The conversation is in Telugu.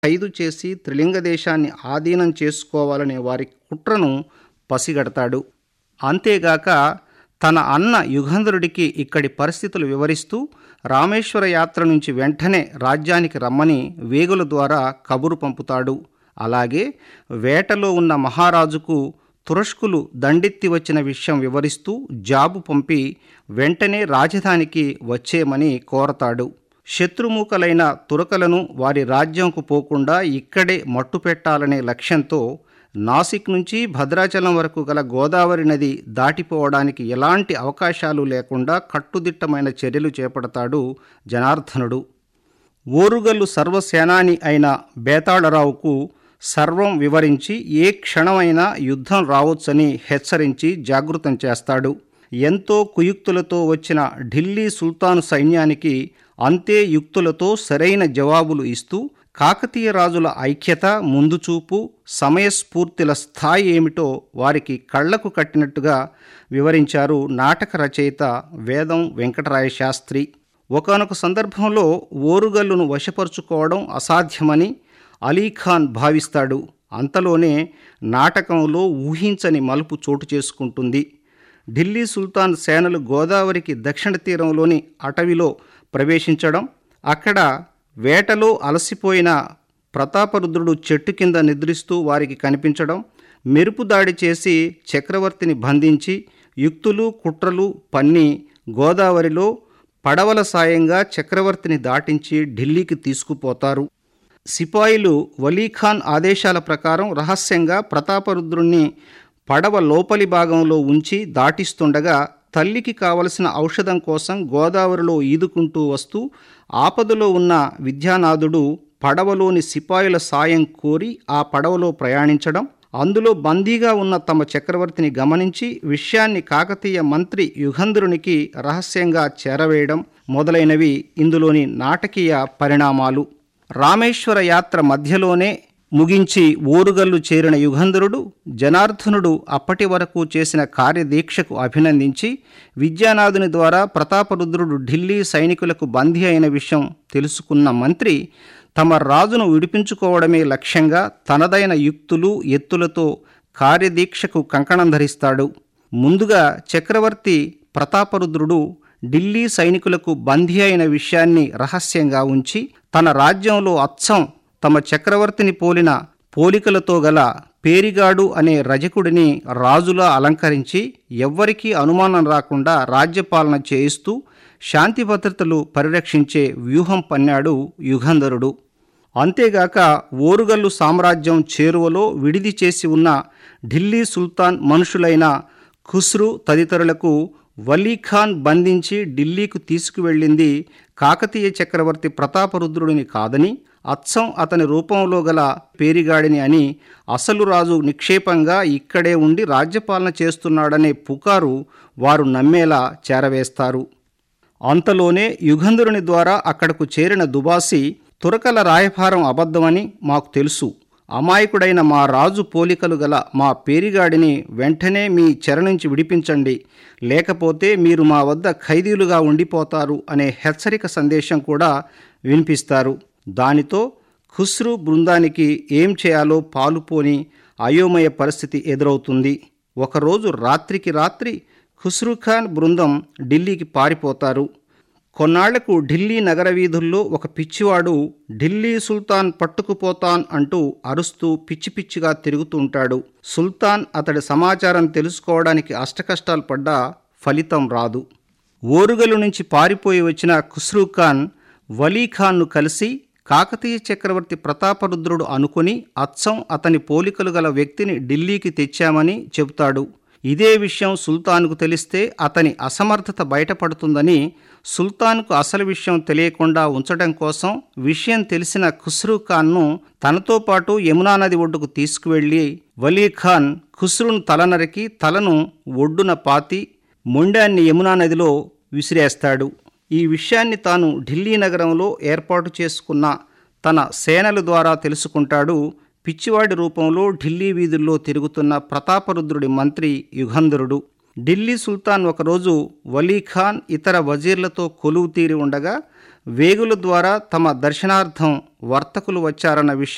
ఖైదు చేసి త్రిలింగ దేశాన్ని ఆధీనం చేసుకోవాలనే వారి కుట్రను పసిగడతాడు అంతేగాక తన అన్న యుగంధరుడికి ఇక్కడి పరిస్థితులు వివరిస్తూ రామేశ్వర యాత్ర నుంచి వెంటనే రాజ్యానికి రమ్మని వేగుల ద్వారా కబురు పంపుతాడు అలాగే వేటలో ఉన్న మహారాజుకు తురష్కులు దండెత్తి వచ్చిన విషయం వివరిస్తూ జాబు పంపి వెంటనే రాజధానికి వచ్చేయమని కోరతాడు శత్రుముఖలైన తురకలను వారి రాజ్యంకు పోకుండా ఇక్కడే మట్టు పెట్టాలనే లక్ష్యంతో నాసిక్ నుంచి భద్రాచలం వరకు గల గోదావరి నది దాటిపోవడానికి ఎలాంటి అవకాశాలు లేకుండా కట్టుదిట్టమైన చర్యలు చేపడతాడు జనార్దనుడు ఓరుగల్లు సర్వసేనాని అయిన బేతాళరావుకు సర్వం వివరించి ఏ క్షణమైనా యుద్ధం రావచ్చని హెచ్చరించి జాగృతం చేస్తాడు ఎంతో కుయుక్తులతో వచ్చిన ఢిల్లీ సుల్తాను సైన్యానికి అంతే యుక్తులతో సరైన జవాబులు ఇస్తూ కాకతీయ రాజుల ఐక్యత ముందుచూపు సమయస్ఫూర్తిల స్థాయి ఏమిటో వారికి కళ్లకు కట్టినట్టుగా వివరించారు నాటక రచయిత వేదం వెంకటరాయ శాస్త్రి ఒకనొక సందర్భంలో ఓరుగల్లును వశపరుచుకోవడం అసాధ్యమని అలీఖాన్ భావిస్తాడు అంతలోనే నాటకంలో ఊహించని మలుపు చోటు చేసుకుంటుంది ఢిల్లీ సుల్తాన్ సేనలు గోదావరికి దక్షిణ తీరంలోని అటవిలో ప్రవేశించడం అక్కడ వేటలో అలసిపోయిన ప్రతాపరుద్రుడు చెట్టు కింద నిద్రిస్తూ వారికి కనిపించడం మెరుపు దాడి చేసి చక్రవర్తిని బంధించి యుక్తులు కుట్రలు పన్ని గోదావరిలో పడవల సాయంగా చక్రవర్తిని దాటించి ఢిల్లీకి తీసుకుపోతారు సిపాయిలు వలీఖాన్ ఆదేశాల ప్రకారం రహస్యంగా ప్రతాపరుద్రుణ్ణి పడవ లోపలి భాగంలో ఉంచి దాటిస్తుండగా తల్లికి కావలసిన ఔషధం కోసం గోదావరిలో ఈదుకుంటూ వస్తూ ఆపదలో ఉన్న విద్యానాథుడు పడవలోని సిపాయిల సాయం కోరి ఆ పడవలో ప్రయాణించడం అందులో బందీగా ఉన్న తమ చక్రవర్తిని గమనించి విషయాన్ని కాకతీయ మంత్రి యుగంధరునికి రహస్యంగా చేరవేయడం మొదలైనవి ఇందులోని నాటకీయ పరిణామాలు రామేశ్వర యాత్ర మధ్యలోనే ముగించి ఓరుగల్లు చేరిన యుగంధరుడు జనార్దనుడు అప్పటి వరకు చేసిన కార్యదీక్షకు అభినందించి విద్యానాథుని ద్వారా ప్రతాపరుద్రుడు ఢిల్లీ సైనికులకు బందీ అయిన విషయం తెలుసుకున్న మంత్రి తమ రాజును విడిపించుకోవడమే లక్ష్యంగా తనదైన యుక్తులు ఎత్తులతో కార్యదీక్షకు కంకణం ధరిస్తాడు ముందుగా చక్రవర్తి ప్రతాపరుద్రుడు ఢిల్లీ సైనికులకు బందీ అయిన విషయాన్ని రహస్యంగా ఉంచి తన రాజ్యంలో అచ్చం తమ చక్రవర్తిని పోలిన పోలికలతో గల పేరిగాడు అనే రజకుడిని రాజులా అలంకరించి ఎవ్వరికీ అనుమానం రాకుండా రాజ్యపాలన చేయిస్తూ శాంతి భద్రతలు పరిరక్షించే వ్యూహం పన్నాడు యుగంధరుడు అంతేగాక ఓరుగల్లు సామ్రాజ్యం చేరువలో విడిది చేసి ఉన్న ఢిల్లీ సుల్తాన్ మనుషులైన ఖుస్రు తదితరులకు వలీఖాన్ బంధించి ఢిల్లీకు తీసుకువెళ్ళింది కాకతీయ చక్రవర్తి ప్రతాపరుద్రుడిని కాదని అచ్చం అతని రూపంలో గల పేరిగాడిని అని అసలు రాజు నిక్షేపంగా ఇక్కడే ఉండి రాజ్యపాలన చేస్తున్నాడనే పుకారు వారు నమ్మేలా చేరవేస్తారు అంతలోనే యుగంధరుని ద్వారా అక్కడకు చేరిన దుబాసి తురకల రాయభారం అబద్ధమని మాకు తెలుసు అమాయకుడైన మా రాజు పోలికలు గల మా పేరిగాడిని వెంటనే మీ చెర నుంచి విడిపించండి లేకపోతే మీరు మా వద్ద ఖైదీలుగా ఉండిపోతారు అనే హెచ్చరిక సందేశం కూడా వినిపిస్తారు దానితో ఖుస్రు బృందానికి ఏం చేయాలో పాలుపోని అయోమయ పరిస్థితి ఎదురవుతుంది ఒకరోజు రాత్రికి రాత్రి ఖుస్రుఖాన్ బృందం ఢిల్లీకి పారిపోతారు కొన్నాళ్లకు ఢిల్లీ నగర వీధుల్లో ఒక పిచ్చివాడు ఢిల్లీ సుల్తాన్ పట్టుకుపోతాన్ అంటూ అరుస్తూ పిచ్చి పిచ్చిగా తిరుగుతుంటాడు సుల్తాన్ అతడి సమాచారం తెలుసుకోవడానికి అష్టకష్టాలు పడ్డా ఫలితం రాదు ఓరుగలు నుంచి పారిపోయి వచ్చిన ఖుస్రూఖాన్ వలీఖాన్ను కలిసి కాకతీయ చక్రవర్తి ప్రతాపరుద్రుడు అనుకుని అచ్చం అతని పోలికలు గల వ్యక్తిని ఢిల్లీకి తెచ్చామని చెబుతాడు ఇదే విషయం సుల్తాన్కు తెలిస్తే అతని అసమర్థత బయటపడుతుందని సుల్తాన్కు అసలు విషయం తెలియకుండా ఉంచడం కోసం విషయం తెలిసిన ఖుస్రూ ఖాన్ను తనతో పాటు యమునా నది ఒడ్డుకు తీసుకువెళ్లి వలీఖాన్ ఖుస్రును తల నరికి తలను ఒడ్డున పాతి మొండాన్ని యమునా నదిలో విసిరేస్తాడు ఈ విషయాన్ని తాను ఢిల్లీ నగరంలో ఏర్పాటు చేసుకున్న తన సేనల ద్వారా తెలుసుకుంటాడు పిచ్చివాడి రూపంలో ఢిల్లీ వీధుల్లో తిరుగుతున్న ప్రతాపరుద్రుడి మంత్రి యుగంధరుడు ఢిల్లీ సుల్తాన్ ఒకరోజు వలీఖాన్ ఇతర వజీర్లతో కొలువు తీరి ఉండగా వేగుల ద్వారా తమ దర్శనార్థం వర్తకులు వచ్చారన్న విషయం